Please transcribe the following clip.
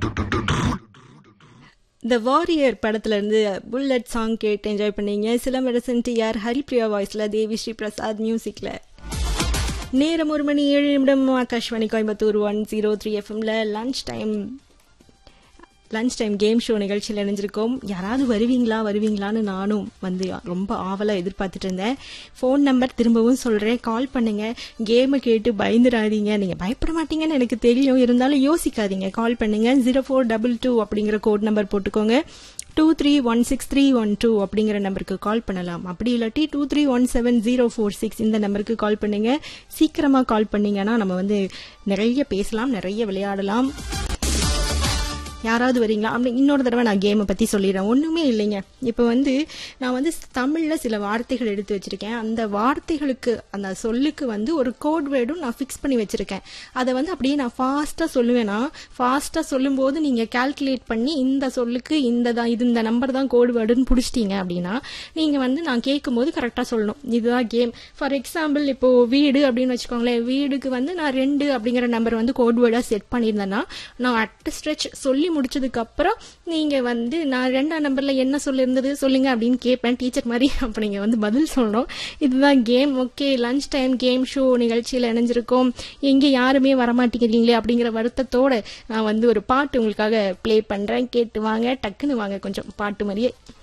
த warrior படத்துல இருந்து bullet song கேட்டு என்ஜாய் பண்ணீங்க சிலம்பரசன் டிஆர் ஹரிப்ரியா வாய்ஸ்ல தேவி ஸ்ரீ பிரசாத் மியூசிக்ல நேரம் ஒரு மணி ஏழு நிமிடம் Akashvani Coimbatore one zero three எஃப்எம்ல lunch time lunch time game show நிகழ்ச்சியில் இணைஞ்சிருக்கோம் யாராவது வருவீங்களா வருவீங்களான்னு நானும் வந்து ரொம்ப ஆவலாக எதிர்பார்த்துட்டு இருந்தேன் ஃபோன் நம்பர் திரும்பவும் சொல்கிறேன் கால் பண்ணுங்க கேமை கேட்டு பயந்துடாதீங்க நீங்கள் பயப்பட மாட்டீங்கன்னு எனக்கு தெரியும் இருந்தாலும் யோசிக்காதீங்க கால் பண்ணுங்க ஜீரோ ஃபோர் டபுள் டூ அப்படிங்கிற கோட் நம்பர் போட்டுக்கோங்க two three one six three one two அப்படிங்கிற நம்பருக்கு கால் பண்ணலாம் அப்படி இல்லாட்டி two three one seven zero four six இந்த நம்பருக்கு கால் பண்ணுங்க சீக்கிரமா கால் பண்ணீங்கன்னா நம்ம வந்து நிறைய பேசலாம் நிறைய விளையாடலாம் யாராவது வரீங்களா அப்படி இன்னொரு தடவை நான் கேமை பற்றி சொல்லிடுறேன் ஒன்றுமே இல்லைங்க இப்போ வந்து நான் வந்து தமிழில் சில வார்த்தைகள் எடுத்து வச்சிருக்கேன் அந்த வார்த்தைகளுக்கு அந்த சொல்லுக்கு வந்து ஒரு கோட் வேர்டும் நான் ஃபிக்ஸ் பண்ணி வச்சிருக்கேன் அதை வந்து அப்படியே நான் ஃபாஸ்ட்டாக சொல்லுவேன்னா ஃபாஸ்ட்டாக சொல்லும்போது நீங்கள் கால்குலேட் பண்ணி இந்த சொல்லுக்கு இந்த தான் இது இந்த நம்பர் தான் கோட் வேர்டுன்னு பிடிச்சிட்டீங்க அப்படின்னா நீங்கள் வந்து நான் கேட்கும்போது கரெக்டாக சொல்லணும் இதுதான் கேம் ஃபார் எக்ஸாம்பிள் இப்போ வீடு அப்படின்னு வச்சுக்கோங்களேன் வீடுக்கு வந்து நான் ரெண்டு அப்படிங்கிற நம்பர் வந்து கோட் வேர்டாக செட் பண்ணியிருந்தேன்னா நான் அட் ஸ்ட்ரெச் சொல்லி முடிச்சதுக்கு அப்புறம் நீங்க வந்து நான் ரெண்டாம் நம்பர்ல என்ன சொல்லியிருந்தது சொல்லுங்க அப்படின்னு கேட்பேன் டீச்சர் மாதிரி அப்ப நீங்க வந்து பதில் சொல்லணும் இதுதான் game okay lunch time game show நிகழ்ச்சியில் இணைஞ்சிருக்கோம் எங்க யாருமே வரமாட்டேங்கிறீங்களே அப்படிங்கிற வருத்தத்தோட நான் வந்து ஒரு பாட்டு உங்களுக்காக ப்ளே பண்றேன் கேட்டு வாங்க டக்குன்னு வாங்க கொஞ்சம் பாட்டு மாதிரியே